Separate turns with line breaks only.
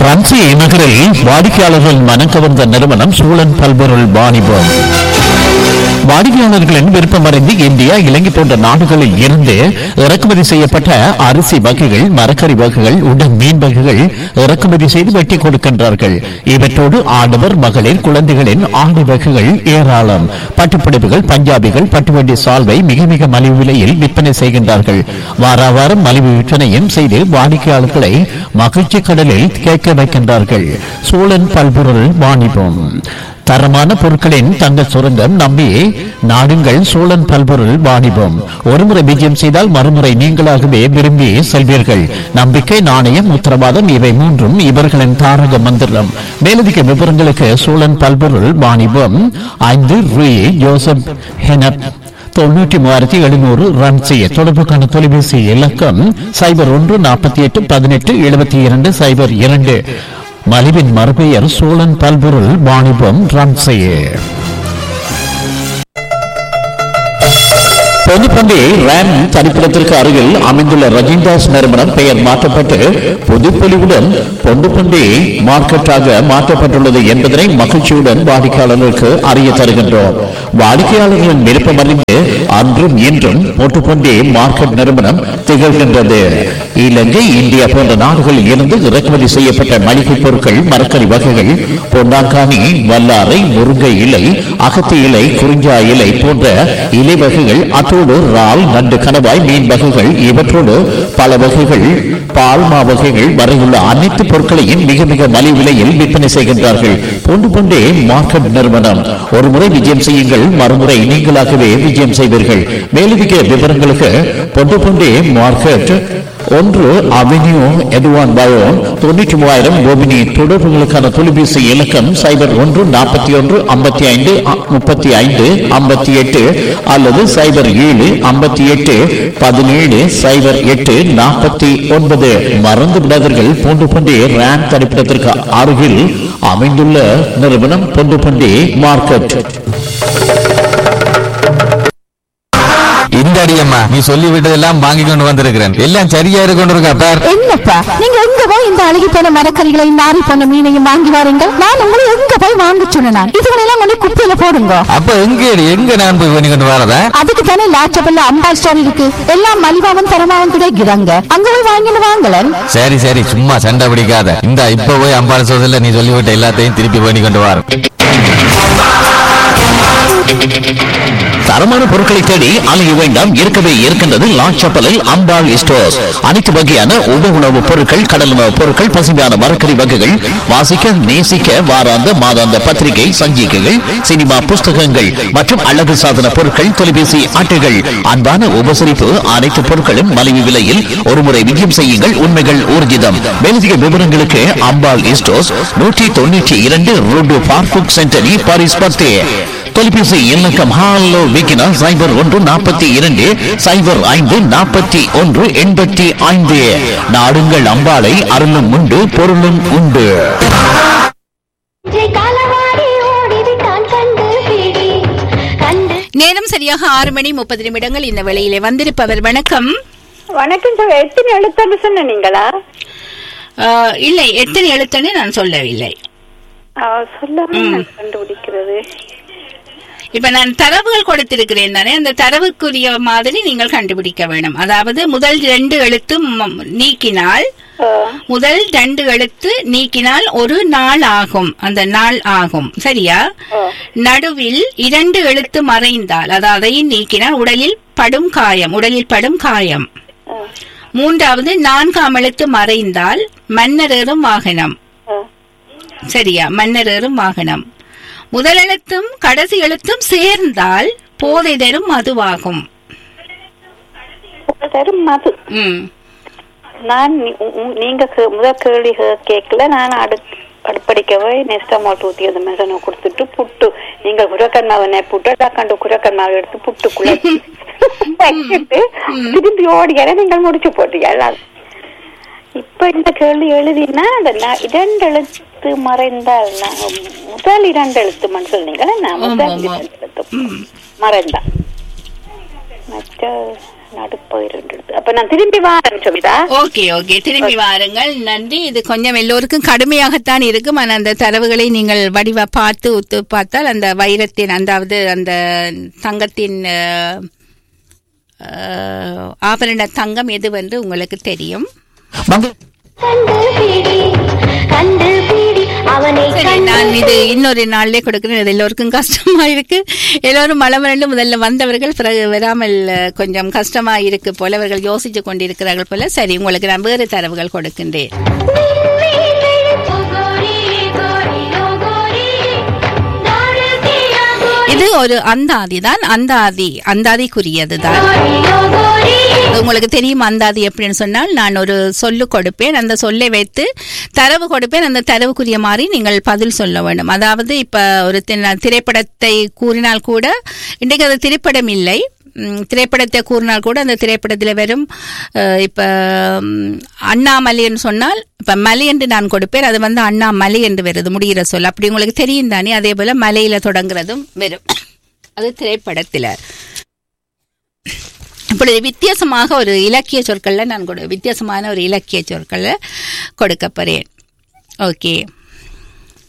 ரன்சி நகரில் வாடிக்கையாளர்கள் மனம் கவர்ந்த நிறுவனம் சூழன் பல்பொருள் வாணிபம் வாடிக்கையாளர்களின் விருப்பமறிந்து இந்தியா இலங்கை போன்ற நாடுகளில் இருந்து இறக்குமதி செய்யப்பட்ட அரிசி வகைகள் மரக்கறி வகைகள் உடன் மீன் வகைகள் இறக்குமதி செய்து வெட்டி கொடுக்கின்றார்கள் இவற்றோடு ஆடவர் மகளிர் குழந்தைகளின் ஆடை வகைகள் ஏராளம் பட்டுப்புடவைகள் பஞ்சாபிகள் பட்டுவண்டி சால்வை மிக மிக மலிவு விலையில் விற்பனை செய்கின்றார்கள் வார வாரம் மலிவு விற்பனையும் செய்து வாடிக்கையாளர்களை மகிழ்ச்சி கடலில் கேட்க வைக்கின்றார்கள் சூழன் பல்பொருள் வாணிபம் தரமான பொருட்களின் தங்க சுரங்கம் நம்பி நாடுங்கள் சோழன் பல்பொருள் வாணிபம் ஒருமுறை விஜயம் செய்தால் மறுமுறை நீங்களாகவே விரும்பி செல்வீர்கள் நம்பிக்கை நாணயம் உத்தரவாதம் இவை மூன்றும் இவர்களின் தாரக மந்திரம் மேலதிக விவரங்களுக்கு சோழன் பல்பொருள் வாணிபம் ஐந்து ரூ ஜோசப் ஹெனப் தொண்ணூற்றி மூவாயிரத்தி எழுநூறு ரன் செய்ய தொடர்புக்கான தொலைபேசி இலக்கம் சைபர் ஒன்று நாற்பத்தி எட்டு பதினெட்டு எழுபத்தி இரண்டு சைபர் இரண்டு மலிவின் மறுபெயர் சோழன் பல்பொருள் வாணிபம் ரன் செய்ய பொதுப்பண்டி ரேம் தனிப்பிடத்திற்கு அருகில் அமைந்துள்ள ரஜின்தாஸ் நிறுவனம் பெயர் மாற்றப்பட்டு புதுப்பொலிவுடன் பொண்டுப்பண்டி மார்க்கெட்டாக மாற்றப்பட்டுள்ளது என்பதனை மகிழ்ச்சியுடன் வாடிக்கையாளர்களுக்கு அறிய தருகின்றோம் வாடிக்கையாளர்களின் விருப்பம் அறிந்து அன்றும் இன்றும் பொட்டுப்பண்டி மார்க்கெட் நிறுவனம் திகழ்கின்றது இலங்கை இந்தியா போன்ற நாடுகளில் இருந்து இறக்குமதி செய்யப்பட்ட மளிகை பொருட்கள் மரக்கறி வகைகள் பொன்னாங்கானி வல்லாரை முருங்கை இலை அகத்தி இலை குறிஞ்சா இலை போன்ற இலை வகைகள் அத்தோடு இறால் நண்டு கணவாய் மீன் வகைகள் இவற்றோடு பல வகைகள் பால்மா வகைகள் வரையுள்ள அனைத்து பொருட்களையும் மிக மிக மலிவு விலையில் விற்பனை செய்கின்றார்கள் பொண்டு பொண்டே மார்க்கெட் நிறுவனம் ஒரு முறை விஜயம் செய்யுங்கள் மறுமுறை நீங்களாகவே விஜயம் செய்வீர்கள் மேலதிக விவரங்களுக்கு பொண்டு பொண்டே மார்க்கெட் ஒன்று அவென்யூ எதுவான் பயோன் தொண்ணூற்றி மூவாயிரம் கோபினி தொடர்புகளுக்கான தொலைபேசி இலக்கம் சைபர் ஒன்று நாற்பத்தி ஒன்று ஐம்பத்தி ஐந்து முப்பத்தி ஐந்து ஐம்பத்தி எட்டு அல்லது சைபர் ஏழு ஐம்பத்தி எட்டு பதினேழு சைபர் எட்டு நாற்பத்தி ஒன்பது மறந்து விடாதீர்கள் பூண்டு பண்டி ரேம் தரிப்பிடத்திற்கு அருகில் அமைந்துள்ள நிறுவனம் பூண்டு பண்டி மார்க்கெட்
இந்த அடியம்மா நீ சொல்லி விட்டதெல்லாம் வாங்கி கொண்டு வந்திருக்கிறேன் எல்லாம் சரியா இருக்கு கொண்டு இருக்கா பார்
என்னப்பா நீங்க எங்க போய் இந்த அழுகி போன மரக்கறிகளையும் நாரி போன மீனையும் வாங்கி வாருங்க நான் உங்களை எங்க போய் வாங்க சொன்னேன் இதுகளெல்லாம் கொண்டு குப்பையில போடுங்க
அப்ப எங்க எங்க நான் போய் பண்ணி கொண்டு வரதா
அதுக்கு தானே லாச்சபல்ல அம்பா ஸ்டோர் இருக்கு எல்லாம் மலிவாவும் தரமாவும் கிடைக்கிறாங்க அங்க போய் வாங்கிட்டு வாங்கலன்
சரி சரி சும்மா சண்டை பிடிக்காத இந்த இப்ப போய் அம்பாள் சோதல நீ சொல்லிவிட்ட எல்லாத்தையும் திருப்பி பண்ணி கொண்டு வர
தரமான பொருட்களை தேடி அலைய வேண்டாம் இருக்கவே இருக்கின்றது லாச்சப்பலில் அம்பாள் ஸ்டோர்ஸ் அனைத்து வகையான உப உணவுப் பொருட்கள் கடல் உணவுப் பொருட்கள் பசுமையான மரக்கறி வகைகள் வாசிக்க நேசிக்க வாராந்த மாதாந்த பத்திரிகை சஞ்சிகைகள் சினிமா புஸ்தகங்கள் மற்றும் அழகு சாதன பொருட்கள் தொலைபேசி அட்டைகள் அன்பான உபசரிப்பு அனைத்து பொருட்களும் மலிவு விலையில் ஒருமுறை விஜயம் செய்யுங்கள் உண்மைகள் ஊர்ஜிதம் மேலதிக விவரங்களுக்கு அம்பாள் ஸ்டோர்ஸ் நூற்றி தொண்ணூற்றி இரண்டு ரோடு பார்புக் சென்டரி பாரிஸ் பத்தே தொலைபேசி இலக்கம் ஹாலோ விக்கினா சைபர் ஒன்று நாற்பத்தி இரண்டு சைபர் ஐந்து நாற்பத்தி ஒன்று எண்பத்தி ஐந்து நாடுங்கள் அம்பாளை அருளும் உண்டு பொருளும் உண்டு
இன்றை காலவாடி ஓடிவிட்டான் கண்டு பிடி கண்டு
நேரம் சரியாக ஆறு மணி முப்பது நிமிடங்கள் இந்த வேளையிலே வந்திருப்பவர் வணக்கம்
வணக்கம் சார் எத்தனை எழுத்தன்னு சொன்னீங்களா
ஆஹ், இல்லை எத்தனை எழுத்துன்னு நான் சொல்லவில்லை
சொல்லாம நான் கண்டுபிடிக்கிறது
இப்ப நான் தரவுகள் கொடுத்திருக்கிறேன் தானே அந்த தரவுக்குரிய மாதிரி நீங்கள் கண்டுபிடிக்க வேண்டும் அதாவது முதல் ரெண்டு எழுத்து ம- நீக்கினால்
ஆ,
முதல் ரெண்டு எழுத்து நீக்கினால் ஒரு நாள் ஆகும் அந்த நாள் ஆகும் சரியா நடுவில் இரண்டு எழுத்து மறைந்தால் அதாவது அதையும் நீக்கினால் உடலில் படும் காயம் உடலில் படும் காயம்
ஆ,
மூன்றாவது நான்காம் எழுத்து மறைந்தால் மன்னரேறும் வாகனம்
ஆ.
சரியா மன்னரேறும் வாகனம் முதல் எழுத்தும் கடைசி எழுத்தும் சேர்ந்தால் போதை தரும் மதுவாகும்
தரும் மது
ம்
நான் நீ- உ- உ- நீங்க கே- முதல் கேள்வி கே- கேட்கல நான் அடுத்து அடுப்படிக்க போய் நெஸ்டமாட் ஊத்தி அந்த மெசனை கொடுத்துட்டு புட்டு நீங்க குரக்கன்மாவை புட்டு டக்காண்டு குரக்கன்மாவை எடுத்து புட்டுக்குள்ள வச்சுட்டு திருப்பி ஓடியார நீங்கள் முடிச்சு போட்டீங்க எல்லாம். இப்ப இந்த கேள்வி எழுதினா அந்த ந- இரண்டு எழுத்து மறைந்தால் நான் முதல் இரண்டு எழுத்து மண் சொன்னீங்களே நான் முதல்
ஆமா, ஆமா.
இரண்டு எழுத்து மறைந்தா மற்ற நடுப்பயிர் அப்ப நான் திரும்பி வாரேன் சுமிதா
ஓகே ஓகே திரும்பி வாருங்கள் நன்றி இது கொஞ்சம் எல்லோருக்கும் கடுமையாகத்தான் இருக்கும் ஆனால் அந்த தரவுகளை நீங்கள் வடிவ பார்த்து ஒத்து பார்த்தால் அந்த வைரத்தின் அதாவது அந்த தங்கத்தின் அஹ், அஹ், ஆபரண தங்கம் எதுவென்று உங்களுக்கு தெரியும்
மங்க
கண்டுபிடி கண்டுபிடி அவனை
சரி நான் இது இன்னொரு நாள்லயே கொடுக்கிறேன் இது எல்லோருக்கும் கஷ்டமா இருக்கு எல்லோரும் மலமரண்டு முதல்ல வந்தவர்கள் பிறகு வராமல் அஹ், கொஞ்சம் கஷ்டமா இருக்கு போல அவர்கள் யோசிச்சு கொண்டிருக்கிறார்கள் போல சரி உங்களுக்கு நான் வேறு தரவுகள் கொடுக்கின்றேன் இது ஒரு அந்தாதி தான் அந்தாதி அந்தாதிக்குரியது தான் உங்களுக்கு தெரியும் அந்தாதி எப்படின்னு சொன்னால் நான் ஒரு சொல்லு கொடுப்பேன் அந்த சொல்லை வைத்து தரவு கொடுப்பேன் அந்த தரவுக்குரிய மாதிரி நீங்கள் பதில் சொல்ல வேண்டும் அதாவது இப்ப ஒரு தி- திரைப்படத்தை கூறினால் கூட இன்றைக்கு அது திரைப்படம் இல்லை ம், திரைப்படத்தை கூறினால் கூட அந்த திரைப்படத்தில் வெறும் அஹ், இப்ப ம், அண்ணாமலைன்னு சொன்னால் இப்ப மலை என்று நான் கொடுப்பேன் அது வந்து அண்ணாமலை என்று வருது முடிகிற சொல் அப்படி உங்களுக்கு தெரியும் தானே அதே போல மலையில தொடங்குறதும் வரும் அது திரைப்படத்தில் இப்பொழுது வித்தியாசமாக ஒரு இலக்கிய சொற்கள்ல நான் கொடு வித்தியாசமான ஒரு இலக்கிய சொற்களை கொடுக்க போறேன் ஓகே